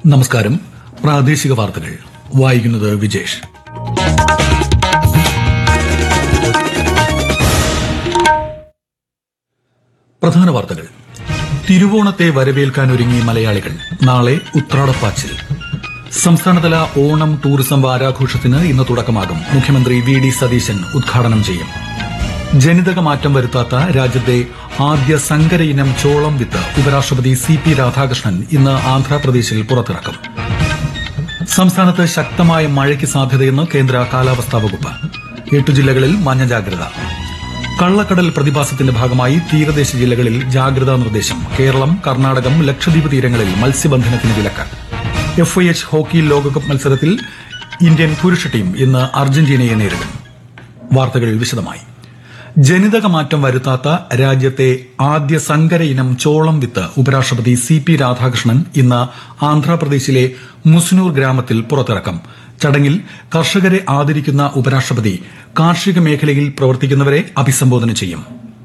നമസ്കാരം പ്രാദേശിക വാർത്തകൾ വായിക്കുന്നത് വിജേഷ് പ്രധാന വാർത്തകൾ തിരുവോണത്തെ വരവേൽക്കാനൊരുങ്ങി മലയാളികൾ നാളെ ഉത്രാടപ്പാച്ചിൽ സംസ്ഥാനതല ഓണം ടൂറിസം വാരാഘോഷത്തിന് ഇന്ന് തുടക്കമാകും മുഖ്യമന്ത്രി വി ഡി സതീശൻ ഉദ്ഘാടനം ചെയ്യും ജനിതക മാറ്റം വരുത്താത്ത രാജ്യത്തെ ആദ്യ സങ്കര ഇനം ചോളം വിത്ത് ഉപരാഷ്ട്രപതി സി പി രാധാകൃഷ്ണൻ ഇന്ന് ആന്ധ്രാപ്രദേശിൽ പുറത്തിറക്കും സംസ്ഥാനത്ത് ശക്തമായ മഴയ്ക്ക് സാധ്യതയെന്ന് കേന്ദ്ര കാലാവസ്ഥാ വകുപ്പ് എട്ടു ജില്ലകളിൽ മഞ്ഞ ജാഗ്രത കള്ളക്കടൽ പ്രതിഭാസത്തിന്റെ ഭാഗമായി തീരദേശ ജില്ലകളിൽ ജാഗ്രതാ നിർദ്ദേശം കേരളം കർണാടകം ലക്ഷദ്വീപ് തീരങ്ങളിൽ മത്സ്യബന്ധനത്തിന് വിലക്ക് എഫ് ഐ എച്ച് ഹോക്കി ലോകകപ്പ് മത്സരത്തിൽ ഇന്ത്യൻ പുരുഷ ടീം ഇന്ന് അർജന്റീനയെ നേരിടും വാർത്തകൾ വിശദമായി ജനിതക മാറ്റം വരുത്താത്ത രാജ്യത്തെ ആദ്യ സങ്കര ഇനം ചോളം വിത്ത് ഉപരാഷ്ട്രപതി സി പി രാധാകൃഷ്ണൻ ഇന്ന് ആന്ധ്രാപ്രദേശിലെ മുസ്നൂർ ഗ്രാമത്തിൽ പുറത്തിറക്കും ചടങ്ങിൽ കർഷകരെ ആദരിക്കുന്ന ഉപരാഷ്ട്രപതി കാർഷിക മേഖലയിൽ പ്രവർത്തിക്കുന്നവരെ അഭിസംബോധന ചെയ്യും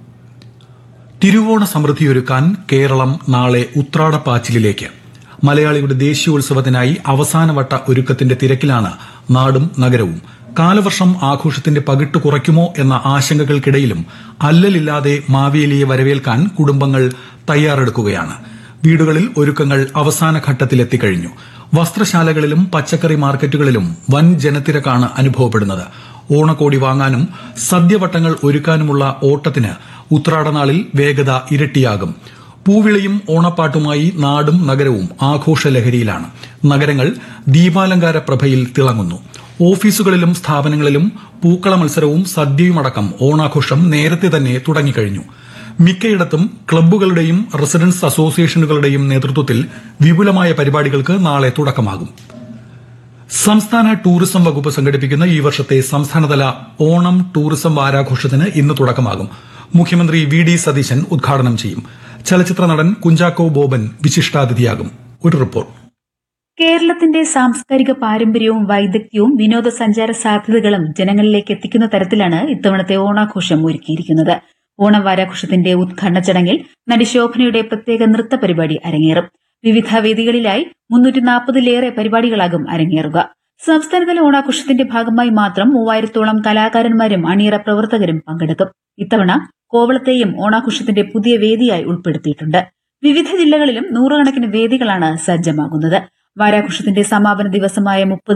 തിരുവോണ സമൃദ്ധിയൊരുക്കാൻ കേരളം നാളെ ഉത്രാടപ്പാച്ചിലിലേക്ക് മലയാളിയുടെ ദേശീയോത്സവത്തിനായി അവസാനവട്ട ഒരുക്കത്തിന്റെ തിരക്കിലാണ് നാടും നഗരവും കാലവർഷം ആഘോഷത്തിന്റെ പകിട്ട് കുറയ്ക്കുമോ എന്ന ആശങ്കകൾക്കിടയിലും അല്ലലില്ലാതെ മാവേലിയെ വരവേൽക്കാൻ കുടുംബങ്ങൾ തയ്യാറെടുക്കുകയാണ് വീടുകളിൽ ഒരുക്കങ്ങൾ അവസാന ഘട്ടത്തിലെത്തിക്കഴിഞ്ഞു വസ്ത്രശാലകളിലും പച്ചക്കറി മാർക്കറ്റുകളിലും വൻ ജനത്തിരക്കാണ് അനുഭവപ്പെടുന്നത് ഓണക്കോടി വാങ്ങാനും സദ്യവട്ടങ്ങൾ ഒരുക്കാനുമുള്ള ഓട്ടത്തിന് ഉത്രാടനാളിൽ വേഗത ഇരട്ടിയാകും പൂവിളിയും ഓണപ്പാട്ടുമായി നാടും നഗരവും ആഘോഷലഹരിയിലാണ് നഗരങ്ങൾ ദീപാലങ്കാര പ്രഭയിൽ തിളങ്ങുന്നു ഓഫീസുകളിലും സ്ഥാപനങ്ങളിലും പൂക്കള മത്സരവും സദ്യയുമടക്കം ഓണാഘോഷം നേരത്തെ തന്നെ തുടങ്ങിക്കഴിഞ്ഞു മിക്കയിടത്തും ക്ലബ്ബുകളുടെയും റെസിഡൻസ് അസോസിയേഷനുകളുടെയും നേതൃത്വത്തിൽ വിപുലമായ പരിപാടികൾക്ക് നാളെ തുടക്കമാകും സംസ്ഥാന ടൂറിസം വകുപ്പ് സംഘടിപ്പിക്കുന്ന ഈ വർഷത്തെ സംസ്ഥാനതല ഓണം ടൂറിസം വാരാഘോഷത്തിന് ഇന്ന് തുടക്കമാകും മുഖ്യമന്ത്രി വി ഡി സതീശൻ ഉദ്ഘാടനം ചെയ്യും ചലച്ചിത്ര നടൻ കുഞ്ചാക്കോ ബോബൻ വിശിഷ്ടാതിഥിയാകും ഒരു റിപ്പോർട്ട് കേരളത്തിന്റെ സാംസ്കാരിക പാരമ്പര്യവും വൈദഗ്ധ്യവും വിനോദസഞ്ചാര സാധ്യതകളും ജനങ്ങളിലേക്ക് എത്തിക്കുന്ന തരത്തിലാണ് ഇത്തവണത്തെ ഓണാഘോഷം ഒരുക്കിയിരിക്കുന്നത് ഓണം വാരാഘോഷത്തിന്റെ ഉദ്ഘാടന ചടങ്ങിൽ നടി ശോഭനയുടെ പ്രത്യേക നൃത്ത പരിപാടി അരങ്ങേറും വിവിധ വേദികളിലായി മുന്നൂറ്റി നാൽപ്പതിലേറെ പരിപാടികളാകും അരങ്ങേറുക സംസ്ഥാനതല ഓണാഘോഷത്തിന്റെ ഭാഗമായി മാത്രം മൂവായിരത്തോളം കലാകാരന്മാരും അണിയറ പ്രവർത്തകരും പങ്കെടുക്കും ഇത്തവണ കോവളത്തെയും ഓണാഘോഷത്തിന്റെ പുതിയ വേദിയായി ഉൾപ്പെടുത്തിയിട്ടുണ്ട് വിവിധ ജില്ലകളിലും നൂറുകണക്കിന് വേദികളാണ് സജ്ജമാകുന്നത് വാരാഘോഷത്തിന്റെ സമാപന ദിവസമായ മുപ്പത്